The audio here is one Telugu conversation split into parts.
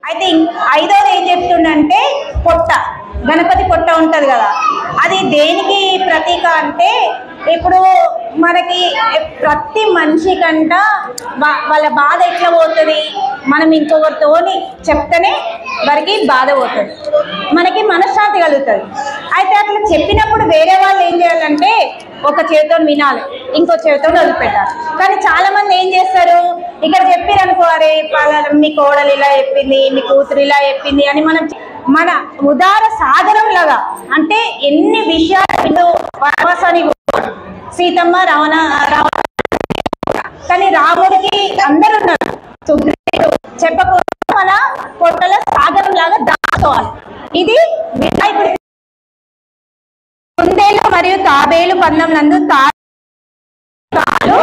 అయితే ఇం- ఐదోది ఏం చెప్తుండంటే పొట్ట గణపతి పొట్ట ఉంటది కదా అది దేనికి ప్రతీక అంటే ఇప్పుడు మనకి ప్రతి మనిషి కంట వా- వాళ్ళ బాధ ఎట్లా పోతుంది మనం ఇంకొకరితోని చెప్తేనే వారికి బాధ పోతుంది మనకి మనశ్శాంతి కలుగుతుంది అయితే అట్లా చెప్పినప్పుడు వేరే వాళ్ళు ఏం చేయాలంటే ఒక చేతితో వినాలి ఇంకో చేతితో వదిలిపెట్టాలి కానీ చాలా మంది ఏం చేస్తారు ఇక్కడ చెప్పారు అనుకో అరే పలానా మీ కోడలు ఇలా చెప్పింది మీ కూతురు ఇలా చెప్పింది అని మనం మన ఉదార సాధనం లాగా అంటే ఎన్ని విషయాలు వనవాసానికి పోయాడు. సీతమ్మ రావణ రావణ కానీ రాముడికి అందరు ఉన్నారు సుగ్రీవుడు చెప్పకుండా మన పొట్టల సాగరం లాగా దాచుకోవాలి ఇది వినాయకుడి కుందేలు మరియు తాబేలు పందం నందు తా తాలు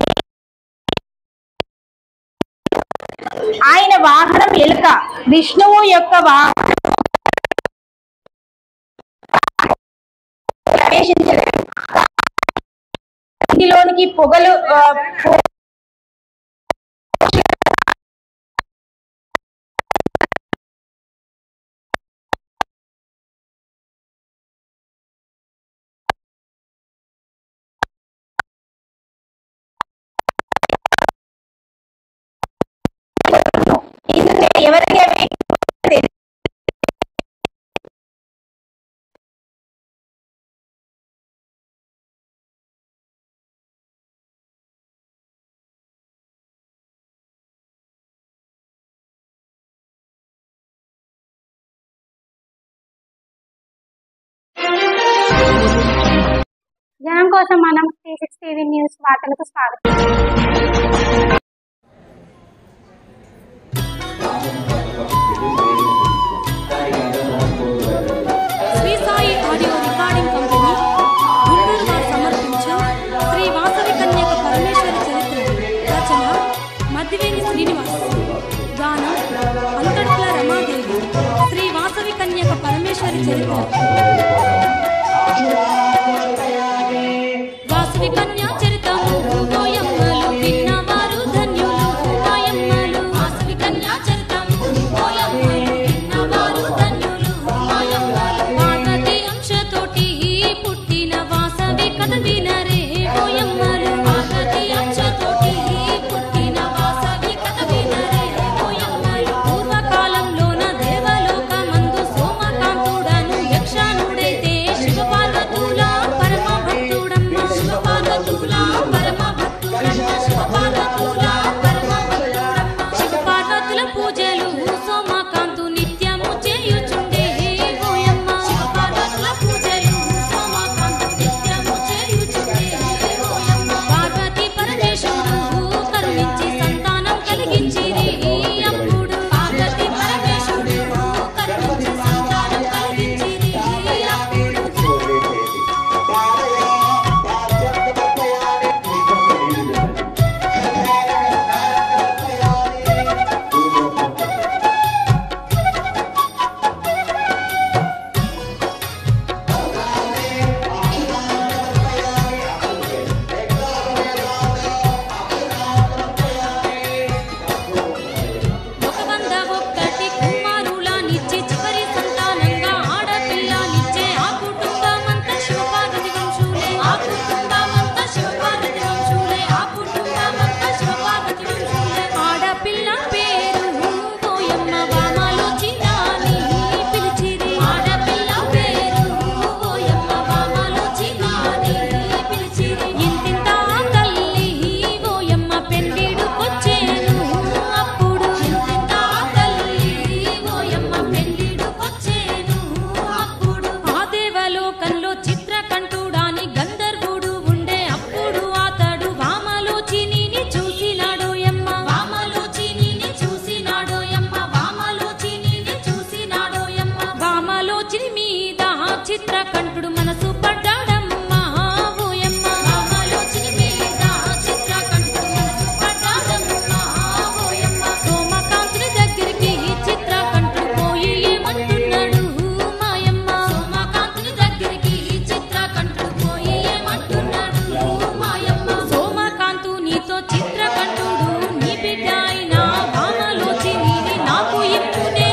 ఆయన వాహనం ఎలుక విష్ణువు యొక్క వాహనం ప్రవేశించలేదు ఇంటిలోనికి పొగలు ఆ, పొ- ఇందులో ఎవరికి ఏమి తెలియదు. జనం కోసం మనం త్రీ సిక్స్ టీవీ న్యూస్ వార్తలకు స్వాగతం Sri Sai audio recording company Guntur వారు సమర్పించు శ్రీ వాసవి కన్యక పరమేశ్వరి చరిత్ర రచన మద్దివేని శ్రీనివాస్ గానం అంతట్ల రమాదేవి శ్రీ వాసవి కన్యక పరమేశ్వరి చరిత్ర వాసవి కన్యా చరితము ఓయమ్మలు విన్నవారు ధన్యులు ఓయమ్మలు వాసవి కన్యా చరితము ఓయమ్మలు విన్నవారు ధన్యులు ఓయమ్మలు పార్వతి అంశతోటి పుట్టిన వాసవి కథ వినరే ఓయమ్మలు పార్వతి అంశతోటి పుట్టిన వాసవి కథ వినరే ఓయమ్మలు పూర్వకాలంలోన దేవలోకమందు సోమకాంతుడను యక్షానుడైతే శివ పార్వతుల పరమ భక్తుడమ్మ శివ పార్వతుల పరమ భక్తుడమ్మ శివ పార్వతుల పరమ భక్తుడమ్మ శివ పార్వతుల పూజలు సోమకాంతు నిత్యము చేయుచుండే ఓయమ్మ శివ పార్వతుల పూజలు సోమకాంతు నిత్యము చేయుచుండే ఓయమ్మ పార్వతి పరమేశ్వరుడు కరుణించి సంతానం కలిగించిరి అప్పుడు పార్వతి పరమేశ్వరుడు కరుణించి సంతానం కలిగించిరి అప్పుడు ఒక వంద ఒక్కటి కుమారులనిచ్చి చివరి సంతానంగా ఆడపిల్లనిచ్చే ఆ కుటుంబమంతా శివపార్వతి వంశులే ఆ కుటుంబమంతా శివపార్వతి వంశులే ఆ కుటుంబమంతా శివపార్వతి వంశులే ఆడపిల్ల పేరు ఓయమ్మ వామలో చిన్నాని పిలిచిరి ఆడపిల్ల పేరు ఓయమ్మ వామలో చిన్నాని పిలిచిరి ఇంతింత తల్లి ఓయమ్మ పెండిడుకొచ్చేను అప్పుడు ఇంతింత తల్లి ఓయమ్మ పెండిడుకొచ్చేను అప్పుడు ఆ దేవలోకంలో చిత్రకంఠుడాని గంధర్వుడు ఉండే అప్పుడు అతడు వామలోచిని చూసినాడోయమ్మ వామలోచిని చూసినాడోయమ్మ వామలోచిని చూసినాడోయమ్మ వామలోచిని మీద చిత్రకంఠుడు మనసు పడ్డాడమ్మా ఓయమ్మ వామలోచిని మీద చిత్రకంఠుడు మనసు పడ్డాడమ్మా ఓయమ్మ సోమకాంతుని దగ్గరికి చిత్రకంఠుడు పోయి ఏమంటున్నాడు మాయమ్మ సోమకాంతుని దగ్గరికి చిత్రకంఠుడు పోయి ఏమంటున్నాడు మాయమ్మ సోమకాంతు నీతో చిత్రకంఠుడు నీ బిడ్డ అయిన వామలోచిని నాకు ఇప్పుడే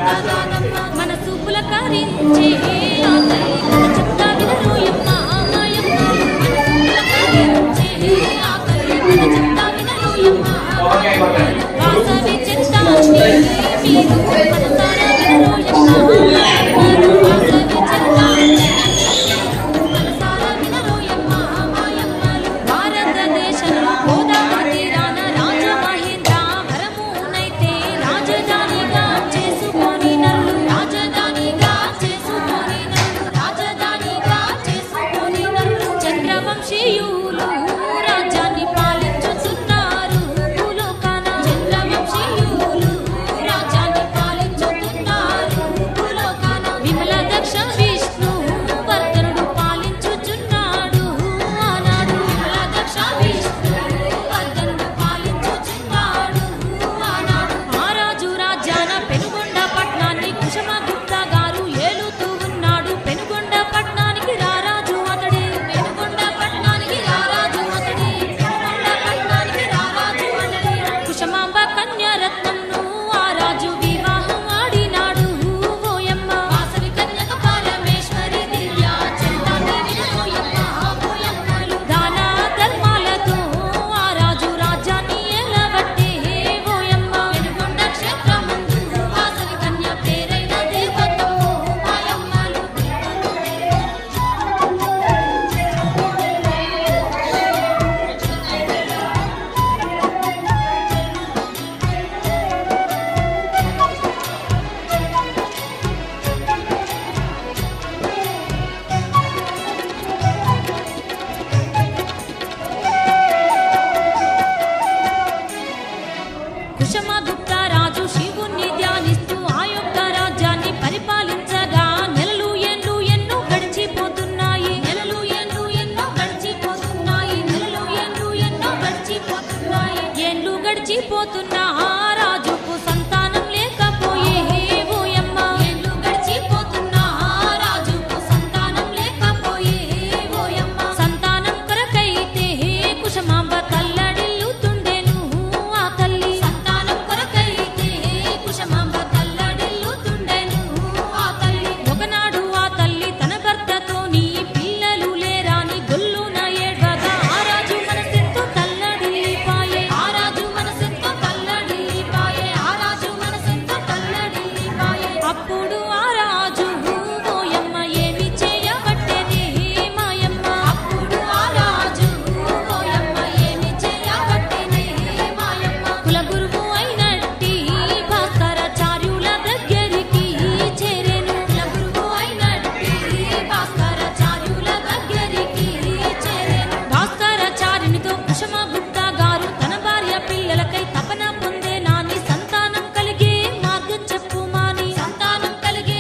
చెప్తాగానమ్మ మన సూపుల కరించే ఆ తల్లి కథ చెప్తా వినరోయమ్మ మాయమ్మ మన సూపుల కరించే ఆ తల్లి కథ చెప్తా వినరోయమ్మ వాసవి చెత్తాన్ని మీరు మనసారా వినరోయమ్మ వాసవి చెత్తాన్ని మనసారా వినరోయమ్మ మాయమ్మలు భారతదేశంలో గోదావరి తీరాన రాజమహేంద్ర వరమునైతే రాజధానిగా చేసుకొని నల్లు రాజధానిగా చేసుకొని నల్లు రాజధానిగా చేసుకొని నల్లు చంద్రవంశీయులు రాజ్యాన్ని పాలించుతున్నారు భూలోకాన చంద్రవంశీయులు రాజ్యాన్ని పాలించుతున్నారు భూలోకాన విమల దక్ష విష్ణు వర్ధనుడు పాలించుచున్నాడు ఆనాడు విమల దక్ష విష్ణు వర్ధనుడు పాలించుచున్నాడు ఆనాడు మహారాజు రాజ్యాన పెనుగొండ పట్నాన్ని కుశమగుప్త గారు ఏలుతూ ఉన్నాడు పెనుగొండ పట్నానికి రారాజు అతడే పెనుగొండ పట్నానికి రారాజు అతడే పెనుగొండ పట్నానికి రారాజు అతడే కుశమాంబ కన్యారత్నంను ఆ రాజు వివాహం ఆడినాడు ఓయమ్మ వాసవి కన్యక పరమేశ్వరి దివ్య చందాన్ని వినోయమ్మ ఓయమ్మలు దాన ధర్మాలతో ఆ రాజు రాజ్యాన్ని ఎలవట్టే ఓయమ్మ వెనుకొండ క్షేత్రమందు వాసవి కన్య పేరైన దేవతమ్మ మాయమ్మలు కుశమగుప్త రాజు శివుణ్ణి ధ్యానిస్తూ ఆ యొక్క రాజ్యాన్ని పరిపాలించగా నెలలు ఏండ్లు ఎన్నో గడిచిపోతున్నాయి నెలలు ఏండ్లు ఎన్నో గడిచిపోతున్నాయి నెలలు ఏండ్లు ఎన్నో గడిచిపోతున్నాయి ఏండ్లు గడిచిపోతున్నా ఆ రాజుకు సంతానం లేకపోయే ఓయమ్మ ఏండ్లు గడిచిపోతున్నా ఆ రాజుకు సంతానం లేకపోయే ఓయమ్మ సంతానం కొరకైతే కుశమాంబ తల్లడిల్లుతుండెను ఆ తల్లి సంతానం కొరకైతే కుశమాంబ తల్లడిల్లుతుండెను ఆ తల్లి ఒకనాడు ఆ తల్లి తన భర్తతోని పిల్లలు లేరాని గొల్లున ఏడ్వగా ఆ రాజు మనసెంతో తల్లడిల్లిపాయే ఆ రాజు మనసెంతో తల్లడిల్లిపాయే ఆ రాజు మనసెంతో తల్లడిల్లిపాయే అప్పుడు ఆ రాజు ఓయమ్మ ఏమి చేయబట్టేది మాయమ్మ అప్పుడు ఆ రాజు ఓయమ్మ ఏమి చేయబట్టేది మాయమ్మ కుల గురువు అయినట్టి భాస్కరాచార్యుల దగ్గరికి చేరెను కుల గురువు అయినట్టి భాస్కరాచార్యుల దగ్గరికి చేరెను భాస్కరాచార్యునితో కుశమగుప్త గారు తన భార్య పిల్లలకై తపన పొందే నాని సంతానం కలిగే మార్గం చెప్పుమాని సంతానం కలిగే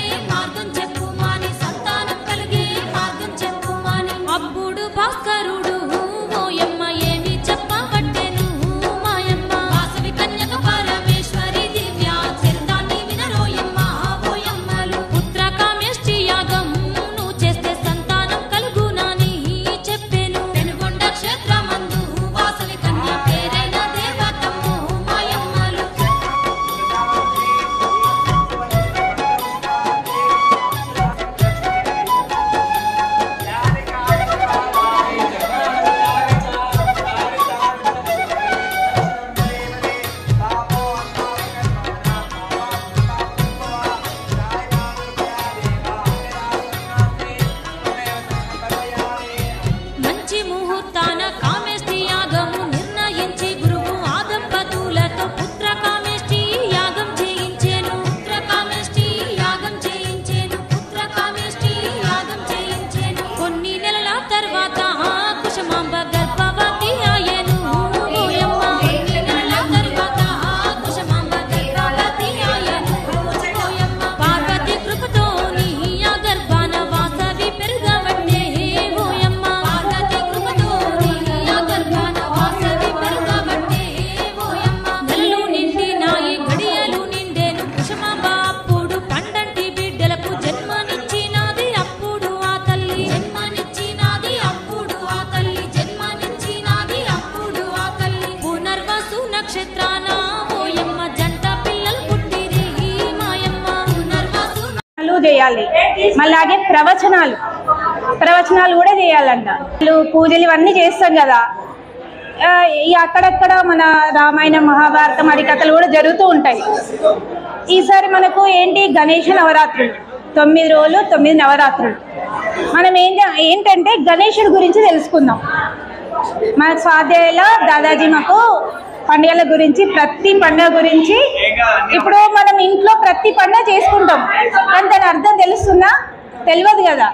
పూజలు చేయాలి అలాగే ప్రవచనాలు ప్రవచనాలు కూడా చేయాలంట వాళ్ళు పూజలు ఇవన్నీ చేస్తాం కదా ఆ, ఈ అక్కడక్కడ మన రామాయణం మహాభారతం హరికథలు కూడా జరుగుతూ ఉంటాయి ఈసారి మనకు ఏంటి గణేష నవరాత్రులు తొమ్మిది రోజులు తొమ్మిది నవరాత్రులు మనం ఏం చే- ఏంటంటే గణేశుడి గురించి తెలుసుకుందాం మన స్వాధ్యాయుల దాదాజీ మాకు పండుగల గురించి ప్రతి పండుగ గురించి ఇప్పుడు మనం ఇంట్లో ప్రతి పండుగ చేసుకుంటాం కానీ దాని అర్థం తెలుస్తుందా తెలియదు కదా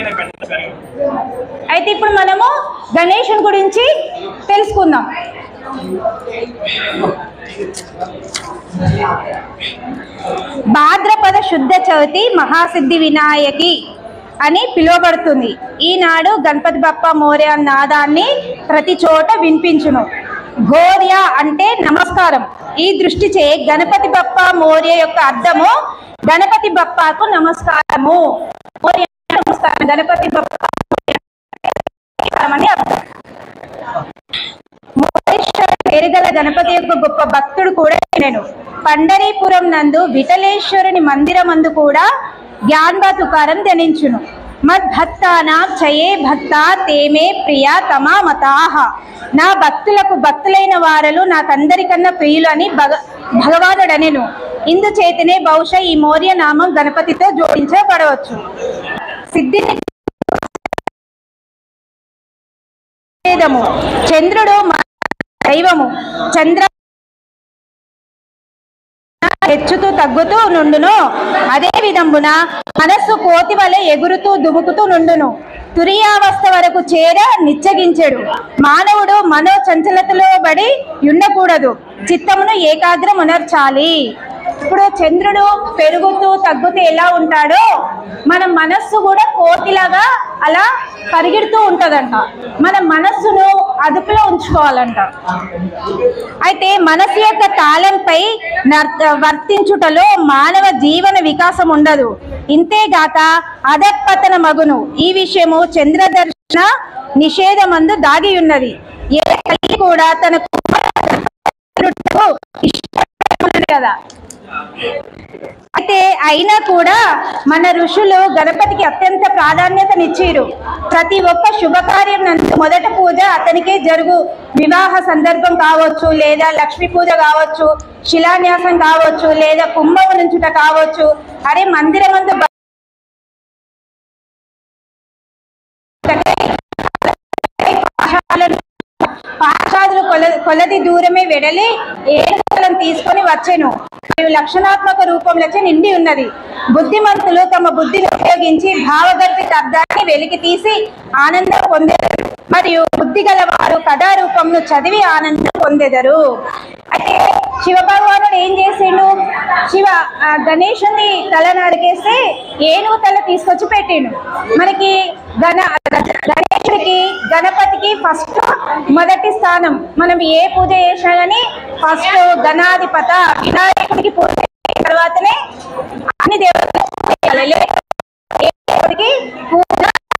అయితే ఇప్పుడు మనము గణేశుని గురించి తెలుసుకుందాం భాద్రపద శుద్ధ చవితి మహాసిద్ధి వినాయకి అని పిలువబడుతుంది ఈనాడు గణపతి బప్ప మోర్య నాదాన్ని ప్రతి చోట వినిపించును గోర్య అంటే నమస్కారం ఈ దృష్టిచే గణపతి బప్ప మోర్య యొక్క అర్థము గణపతి బప్పకు నమస్కారము మోర్య అంటే నమస్కారం గణపతి బప్ప అని అర్థం మోరేశ్వర పేరుగల గణపతి యొక్క గొప్ప భక్తుడు కూడా నేను పండరీపురం నందు విఠలేశ్వరుని మందిరమందు కూడా జ్ఞాన్బా తుకారం ధనించును మద్భక్తానాం చయే భక్త తేమే ప్రియ తమా మతాహ నా భక్తులకు భక్తులైన వారలు నాకందరికన్నా ప్రియులు అని భగ భగవానుడనెను ఇందుచేతనే బహుశా ఈ మౌర్య నామం గణపతితో జోడించబడవచ్చు సిద్ధిని వేదము చంద్రుడు మన దైవము చంద్ర హెచ్చుతూ తగ్గుతూ నుండును అదే విధంబున మనస్సు కోతి వలె ఎగురుతూ దుముకుతూ నుండును తురియావస్థ వరకు చేర నిచ్చగించెడు మానవుడు మనో చంచలతలో బడి ఉండకూడదు చిత్తమును ఏకాగ్రం ఉనర్చాలి ఇప్పుడు చంద్రుడు పెరుగుతూ తగ్గుతూ ఎలా ఉంటాడో మన మనస్సు కూడా కోతిలాగా అలా పరిగెడుతూ ఉంటదంట మన మనస్సును అదుపులో ఉంచుకోవాలంట అయితే మనసు యొక్క తాళంపై నర్- వర్తించుటలో మానవ జీవన వికాసం ఉండదు ఇంతేగాక అధపతన మగును ఈ విషయము చంద్రదర్శన నిషేధమందు దాగి ఉన్నది ఏ తల్లి కూడా తన కుమారుడుకు ఇష్టపడదు కదా అయితే అయినా కూడా మన ఋషులు గణపతికి అత్యంత ప్రాధాన్యతనిచ్చారు ప్రతి ఒక్క శుభకార్యం నందు మొదట పూజ అతనికే జరుగు వివాహ సందర్భం కావచ్చు లేదా లక్ష్మీ పూజ కావచ్చు శిలాన్యాసం కావచ్చు లేదా కుంభం నుంచుట కావచ్చు అరే మందిరమందు భ- పాఠశాలను పాఠశాలలు కొల కొలది దూరమే వెడలి ఏడులను తీసుకొని వచ్చెను మరియు లక్షణాత్మక రూపంలోచే నిండి ఉన్నది బుద్ధిమంతులు తమ బుద్ధిని ఉపయోగించి భావగర్భిత అర్థాన్ని వెలికి తీసి ఆనందం పొందేరు మరియు బుద్ధి గలవారు కథా రూపంను చదివి ఆనందం పొందెదరు అయితే శివ భగవానుడు ఏం చేసిండు శివ ఆ గణేశుని తల నరికేస్తే ఏనుగు తల తీసుకొచ్చి పెట్టిండు మనకి గణ గణేశుడికి గణపతికి ఫస్ట్ మొదటి స్థానం మనం ఏ పూజ చేసినా కానీ ఫస్ట్ గణాధిపత వినాయకుడికి పూజ చేసిన తర్వాతనే అన్ని దేవతలకు పూజ చేయాలి. లేకపోతే ఏ దేవుడికి పూజ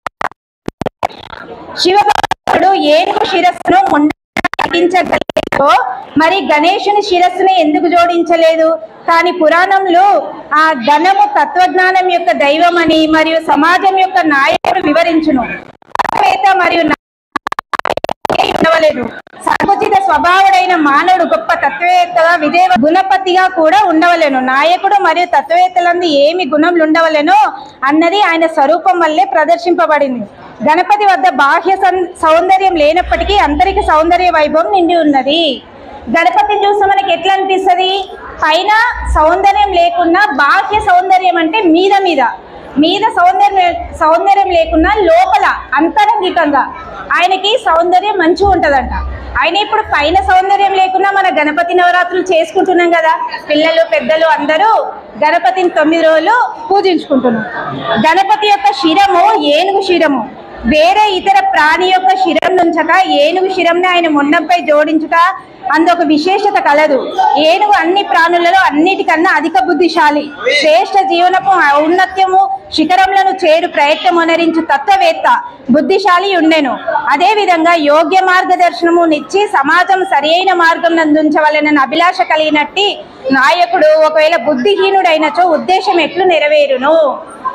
శివభక్తుడు ఏనుగు శిరస్సును ముండించగలిగాడో మరి గణేశుని శిరస్సుని ఎందుకు జోడించలేదు కానీ పురాణంలో ఆ ధనము తత్వజ్ఞానం యొక్క దైవమని మరియు సమాజం యొక్క నాయకుడు వివరించును తత్వవేత్త మరియు నాయకుడే ఉండవలేదు సంకుచిత స్వభావుడైన మానవుడు గొప్ప తత్వవేత్తగా విజయ గుణపతిగా కూడా ఉండవలేను నాయకుడు మరియు తత్వవేత్తలందు ఏమి గుణములు ఉండవలెనో అన్నది ఆయన స్వరూపం వల్లే ప్రదర్శింపబడింది గణపతి వద్ద బాహ్య సౌం- సౌందర్యం లేనప్పటికీ అంతరిక సౌందర్య వైభవం నిండి ఉన్నది గణపతిని చూస్తే మనకి ఎట్లా అనిపిస్తుంది పైన సౌందర్యం లేకున్నా బాహ్య సౌందర్యం అంటే మీద మీద మీద సౌందర్యం సౌందర్యం లేకున్నా లోపల అంతరంగికంగా ఆయనకి సౌందర్యం మంచిగా ఉంటదంట ఆయన ఇప్పుడు పైన సౌందర్యం లేకున్నా మన గణపతి నవరాత్రులు చేసుకుంటున్నాం కదా పిల్లలు పెద్దలు అందరూ గణపతిని తొమ్మిది రోజులు పూజించుకుంటున్నాం గణపతి యొక్క శిరము ఏనుగు శిరము వేరే ఇతర ప్రాణి యొక్క శిరం నుంచక ఏనుగు శిరంని ఆయన మొండంపై జోడించుట అందొక విశేషత కలదు ఏనుగు అన్ని ప్రాణులలో అన్నిటికన్నా అధిక బుద్ధిశాలి శ్రేష్ఠ జీవనపు ఔన్నత్యము శిఖరములను చేరు ప్రయత్నమునరించు తత్వవేత్త బుద్ధిశాలి ఉండెను అదే విధంగా యోగ్య మార్గదర్శనము నిచ్చి సమాజం సరియైన మార్గం నందుంచవలనని అభిలాష కలిగినట్టి నాయకుడు ఒకవేళ బుద్ధిహీనుడైనచో ఉద్దేశం ఎట్లు నెరవేరును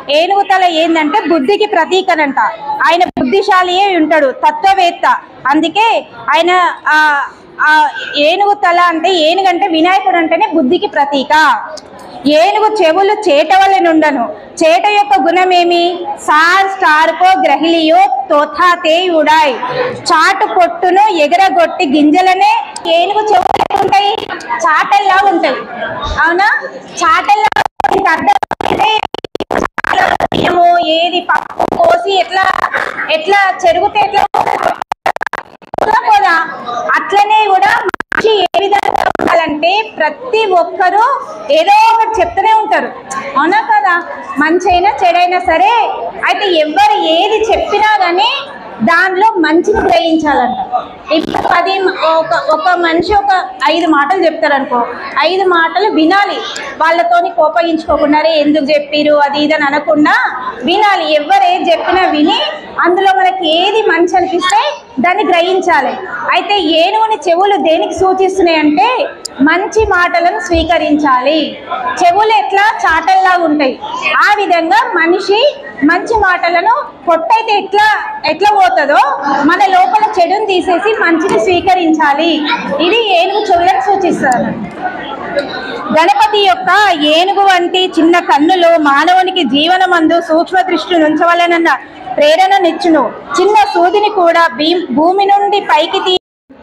ఏనుగు తల ఏంటంటే బుద్ధికి ప్రతీకనంట ఆయన బుద్ధిశాలియే ఉంటాడు తత్వవేత్త అందుకే ఆయన ఆ ఆ ఏనుగు తల అంటే ఏనుగు అంటే వినాయకుడు అంటేనే బుద్ధికి ప్రతీక ఏనుగు చెవులు చేట వల్ల నుండను చేట యొక్క గుణమేమి సార్ స్టార్కో గ్రహిలియో తోథా తే ఉడాయ్ చాటు పొట్టును ఎగరగొట్టి గింజలనే ఏనుగు చెవులు ఎట్లా ఉంటాయి చాటల్లా ఉంటాయి అవునా చాటల్లా దీనికి అర్థం ఏంటంటే బియ్యము ఏది పప్పు కోసి ఎట్లా ఎట్లా చెరుగుతే ఎట్లా పోదా పోదా అట్లనే కూడా మనిషి ఏ విధంగా ఉండాలంటే ప్రతి ఒక్కరూ ఏదో ఒకటి చెప్తూనే ఉంటారు అవునా కదా మంచి అయినా చెడైనా సరే అయితే ఎవరు ఏది చెప్పినా కానీ దానిలో మంచిని గ్రహించాలంట ఇప్పుడు పది ఒక ఒక మనిషి ఒక ఐదు మాటలు చెప్తారనుకో ఐదు మాటలు వినాలి వాళ్ళతోని కోపగించుకోకుండా "అరే, ఎందుకు చెప్పిరు అది ఇది అని అనకుండా వినాలి ఎవరు ఏది చెప్పినా విని అందులో మనకి ఏది మంచి అనిపిస్తే దాన్ని గ్రహించాలి అయితే ఏనుగుని చెవులు దేనికి సూచిస్తున్నాయి అంటే మంచి మాటలను స్వీకరించాలి చెవులు ఎట్లా చాటల్లాగా ఉంటాయి ఆ విధంగా మనిషి మంచి మాటలను పొట్టయితే ఎట్లా ఎట్లా పోతుందో మన లోపల చెడుని తీసేసి మంచిని స్వీకరించాలి ఇది ఏనుగు చెవులను సూచిస్తారు గణపతి యొక్క ఏనుగు వంటి చిన్న కన్నులు మానవునికి జీవనమందు సూక్ష్మ దృష్టి ఉంచవలనన్న ప్రేరణనిచ్చును చిన్న సూదిని కూడా భీ- భూమి నుండి పైకి తీ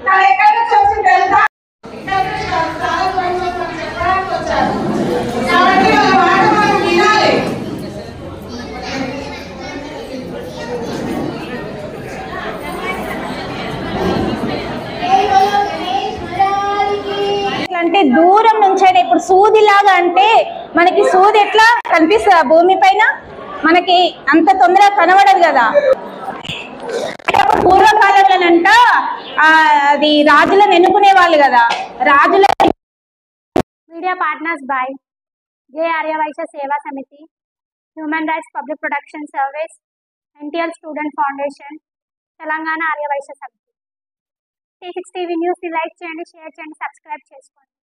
ఎట్లా అంటే దూరం నుంచైనా ఇప్పుడు సూది లాగా అంటే మనకి సూది ఎట్లా కనిపిస్తుంది భూమి పైన మనకి అంత తొందరగా కనబడదు కదా అంటే అప్పుడు పూర్వకాలంలోనంట ఆ, అది రాజులను ఎన్నుకునే వాళ్ళు కదా రాజుల media partners by J Arya Vysya Seva Samithi human rights public protection service NTL student foundation Telangana Arya Vysya Samithi T six TV న్యూస్ని లైక్ చేయండి షేర్ చేయండి సబ్స్క్రైబ్ చేసుకోండి